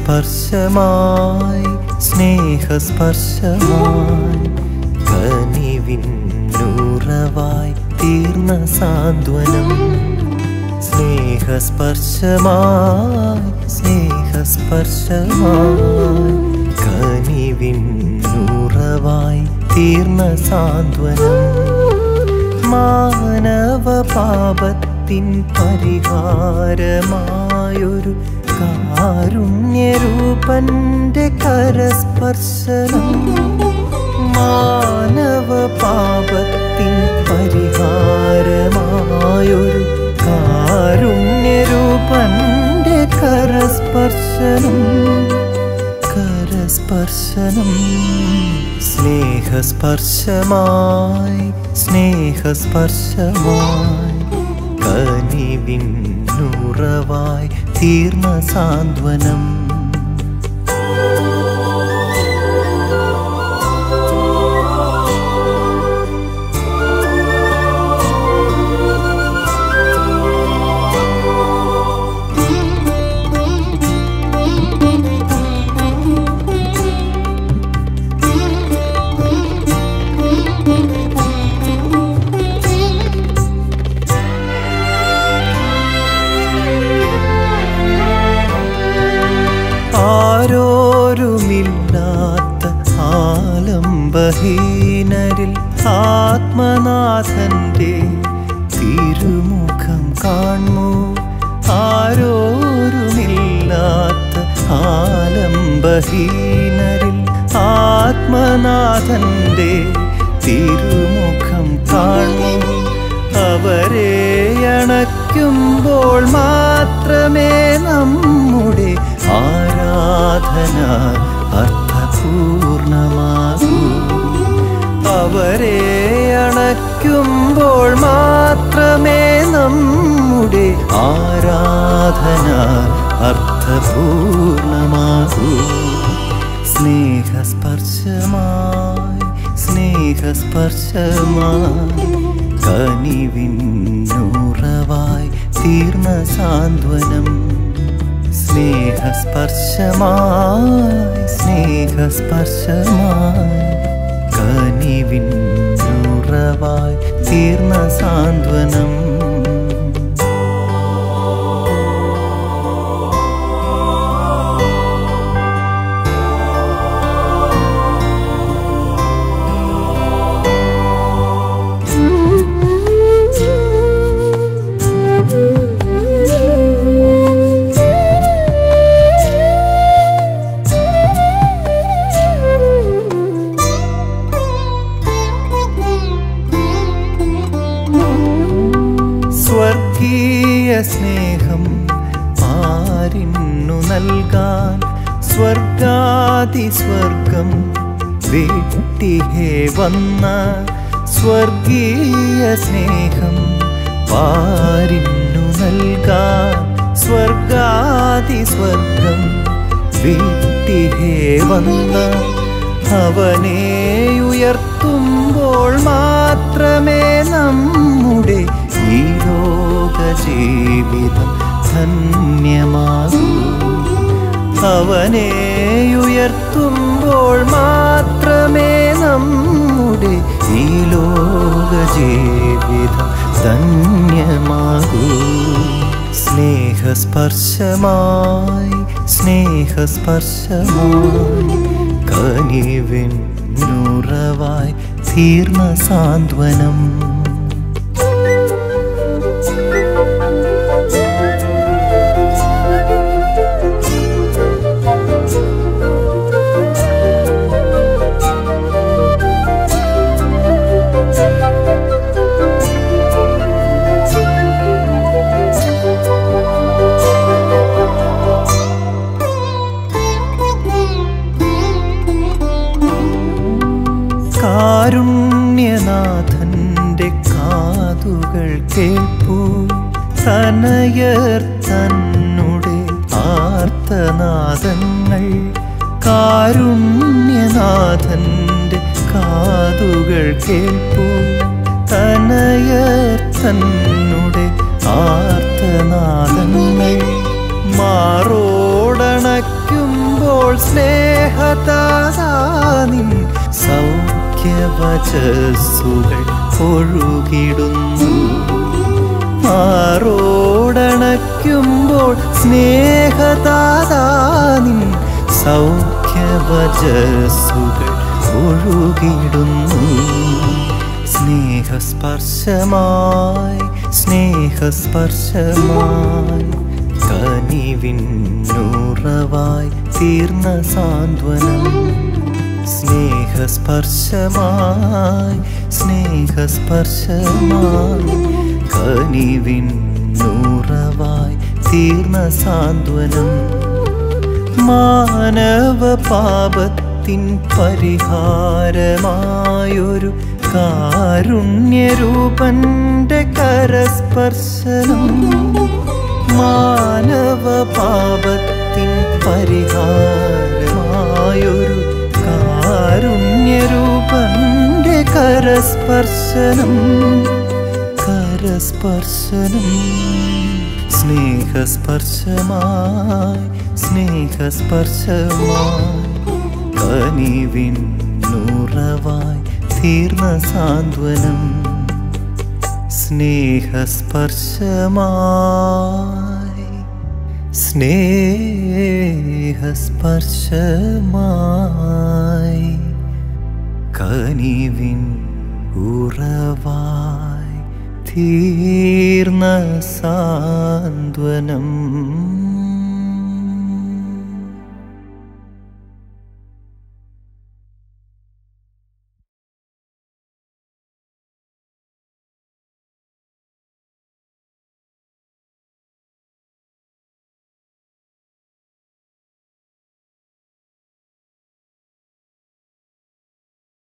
സ്നേഹസ്പർശമായി സ്നേഹസ്പർശമായി കനിവിന്നുറവായി തീർന്ന സാന്ത്വനം സ്നേഹസ്പർശമായി സ്നേഹസ്പർശമായി കനിവിന്നുറവായി തീർന്ന സാന്ത്വനം മാനവ പാപത്തിൻ പരിഹാരമായൊരു കാരുണ്യരൂപന്റെ കരസ്പർശനം മാനവ പാപത്തിൻ പരിഹാരമായൊരു കാരുണ്യരൂപന്റെ കരസ്പർശനം കരസ്പർശനം സ്നേഹസ്പർശമായി സ്നേഹസ്പർശമായി കനിവിന്നുറവായി തീർന്ന സാന്ത്വനം ആരോരുമില്ലാത്ത ആലംബഹീനരിൽ ആത്മനാഥന്റെ തിരുമുഖം കാണൂ ആരോരുമില്ലാത്ത ആലംബഹീനരിൽ ആത്മനാഥന്റെ തിരുമുഖം കാണൂ അവരെ അണയ്ക്കുമ്പോൾ മാത്രമേ നമ്മുടെ ആരാധന അർത്ഥപൂർണമാകൂ അവരെ അണയ്ക്കുമ്പോൾ മാത്രമേ നമ്മുടെ ആരാധന അർത്ഥപൂർണമാകൂ സ്നേഹസ്പർശമായി സ്നേഹസ്പർശമായി കനിവിന്നുറവായി തീർന്ന സാന്ത്വനം സ്നേഹസ്പർശമായി സ്നേഹസ്പർശമായി കനിവിന്നുറവായി തീർന്ന സാന്ത്വനം സ്വർഗീയ സ്നേഹം ആരിന്നു നൽകാൻ സ്വർഗാതി സ്വർഗം വെട്ടിഹേ വന്ന സ്വർഗീയ സ്നേഹം പാരിന്നു നൽകാൻ സ്വർഗാതി സ്വർഗം വെട്ടിഹേ വന്ന അവനെ ഉയർത്തുമ്പോൾ മാത്രമേ നമ്മുടെ ഈ ലോക ജീവിതം ധന്യമാകൂ അവനെ ഉയർത്തുമ്പോൾ മാത്രമേ നമ്മുടെ ഈ ലോക ജീവിതം ധന്യമാകൂ സ്നേഹസ്പർശമായി സ്നേഹസ്പർശമായി കനിവിൻ നുറവായി തീർന്ന സാന്ത്വനം കാരുണ്യനാഥന്റെ കാതുകൾ കേൾപ്പൂ തനയർ തന്നുടെ ആർത്തനാദങ്ങൾ കാരുണ്യനാഥന്റെ കാതുകൾ കേൾപ്പൂ തനയർ തന്നുടെ ആർത്തനാദങ്ങൾ മാറോടണയ്ക്കും സൗഖ്യവചസ്സുകൾ ഒഴുകിടുന്നു ആറോടണയ്ക്കുമ്പോൾ സ്നേഹതാതാനിൻ സൗഖ്യവചസ്സുകൾ ഒഴുകിടുന്നു സ്നേഹസ്പർശമായി സ്നേഹസ്പർശമായി കനിവിന്നുറവായി തീർന്ന സാന്ത്വനം സ്നേഹസ്പർശമായി സ്നേഹസ്പർശമായി കനിവിന്നുറവായി തീർന്ന സാന്ത്വനം മാനവ പാപത്തിൻ പരിഹാരമായൊരു കാരുണ്യരൂപന്റെ കരസ്പർശനം മാനവ പാപത്തിൻ പരിഹാരമായൊരു കാരുണ്യരൂപന്റെ കരസ്പർശനം കരസ്പർശനം സ്നേഹസ്പർശമായി സ്നേഹസ്പർശമായി കനിവിന്നുറവായി തീർന്ന സാന്ത്വനം സ്നേഹസ്പർശമായി സ്നേഹസ്പർശമായി കനിവിൻ ഉറവായി തീർന്ന സാന്ത്വനം